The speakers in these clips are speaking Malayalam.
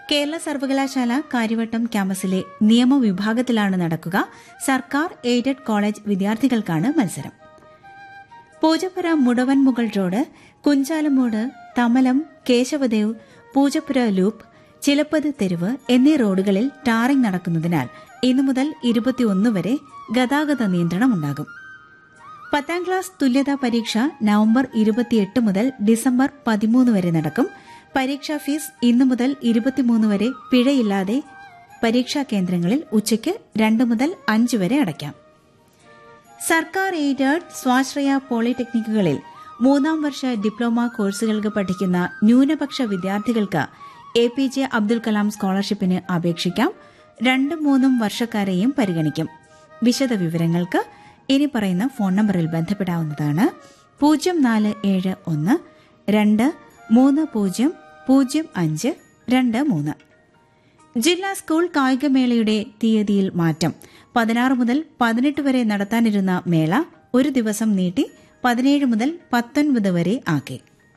കേരള സർവകലാശാല കാര്യവട്ടം ക്യാമ്പസിലെ നിയമവിഭാഗത്തിലാണ് നടക്കുക സർക്കാർ എയ്ഡഡ് കോളേജ് വിദ്യാർത്ഥികൾക്കാണ് മത്സരം പൂജപ്പുര മുടവൻമുകൾ റോഡ് കുഞ്ചാലമൂട് തമലം കേശവദേവ് പൂജപ്പുര ലൂപ്പ് ചിലപ്പത് തെരുവ് എന്നീ റോഡുകളിൽ ടാറിംഗ് നടക്കുന്നതിനാൽ ഇന്നു മുതൽ ഇരുപത്തിയൊന്ന് വരെ ഗതാഗത നിയന്ത്രണമുണ്ടാകും പത്താം ക്ലാസ് തുല്യതാ പരീക്ഷ നവംബർ ഇരുപത്തിയെട്ട് മുതൽ ഡിസംബർ പതിമൂന്ന് വരെ നടക്കും പരീക്ഷാ ഫീസ് ഇന്നു മുതൽ ഇരുപത്തിമൂന്ന് വരെ പിഴയില്ലാതെ പരീക്ഷാ കേന്ദ്രങ്ങളിൽ ഉച്ചയ്ക്ക് രണ്ട് മുതൽ അഞ്ച് വരെ അടയ്ക്കാം സർക്കാർ എയ്ഡഡ് സ്വാശ്രയ പോളിടെക്നിക്കുകളിൽ മൂന്നാം വർഷ ഡിപ്ലോമ കോഴ്സുകൾക്ക് പഠിക്കുന്ന ന്യൂനപക്ഷ വിദ്യാർത്ഥികൾക്ക് A P J Abdul Kalam സ്കോളർഷിപ്പിന് അപേക്ഷിക്കാം രണ്ടും മൂന്നും വർഷക്കാരെയും പരിഗണിക്കും വിശദ വിവരങ്ങൾക്ക് ഇനി പറയുന്ന ഫോൺ നമ്പറിൽ ബന്ധപ്പെടാവുന്നതാണ് പൂജ്യം നാല് ഏഴ് ഒന്ന് രണ്ട് മൂന്ന് പൂജ്യം പൂജ്യം അഞ്ച് രണ്ട് മൂന്ന് ജില്ലാ സ്കൂൾ കായികമേളയുടെ തീയതിയിൽ മാറ്റം പതിനാറ് മുതൽ പതിനെട്ട് വരെ നടത്താനിരുന്ന മേള ഒരു ദിവസം നീട്ടി പതിനേഴ് മുതൽ പത്തൊൻപത് വരെ ആക്കി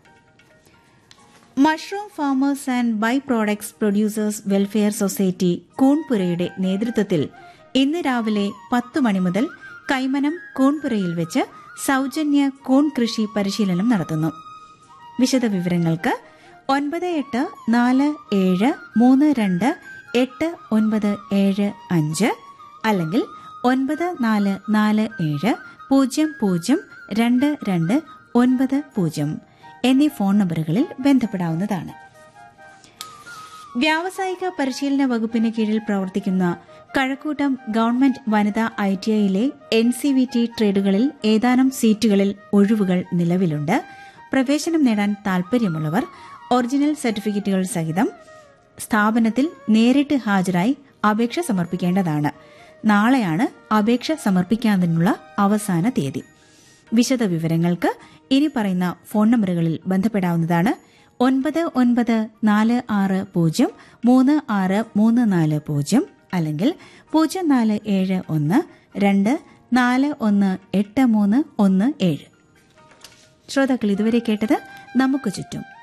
mushroom farmers and by products producers welfare society കൂൺപുരയുടെ നേതൃത്വത്തിൽ ഇന്ന് രാവിലെ പത്ത് മണി മുതൽ കൈമനം കൂൺപുരയിൽ വെച്ച് സൌജന്യ കൂൺ കൃഷി പരിശീലനം നടത്തുന്നു വിശദവിവരങ്ങൾക്ക് ഒൻപത് എട്ട് നാല് ഏഴ് മൂന്ന് രണ്ട് എട്ട് ഒൻപത് ഏഴ് അഞ്ച് അല്ലെങ്കിൽ ഒൻപത് നാല് നാല് ഏഴ് പൂജ്യം പൂജ്യം രണ്ട് രണ്ട് ഒൻപത് പൂജ്യം എന്നീ ഫോൺ നമ്പറുകളിൽ ബന്ധപ്പെടാവുന്നതാണ് വ്യാവസായിക പരിശീലന വകുപ്പിന് കീഴിൽ പ്രവർത്തിക്കുന്ന കഴക്കൂട്ടം ഗവൺമെന്റ് വനിതാ ഐ ടി ഐയിലെ എൻ സി വി ടി ട്രേഡുകളിൽ ഏതാനും സീറ്റുകളിൽ ഒഴിവുകൾ നിലവിലുണ്ട് പ്രവേശനം നേടാൻ താൽപര്യമുള്ളവർ ഒറിജിനൽ സർട്ടിഫിക്കറ്റുകൾ സഹിതം സ്ഥാപനത്തിൽ നേരിട്ട് ഹാജരായി അപേക്ഷ സമർപ്പിക്കേണ്ടതാണ് നാളെയാണ് അപേക്ഷ സമർപ്പിക്കാനുള്ള അവസാന തീയതി വിശദ വിവരങ്ങൾക്ക് ഇനി പറയുന്ന ഫോൺ നമ്പറുകളിൽ ബന്ധപ്പെടാവുന്നതാണ് ഒൻപത് ഒൻപത് നാല് ആറ് പൂജ്യം മൂന്ന് ആറ് മൂന്ന് നാല് പൂജ്യം അല്ലെങ്കിൽ പൂജ്യം നാല് ഏഴ് ഒന്ന് രണ്ട് നാല് ഒന്ന് എട്ട് മൂന്ന് ഒന്ന് ഏഴ് ശ്രോതാക്കൾ ഇതുവരെ കേട്ടത് നമുക്ക് ചുറ്റും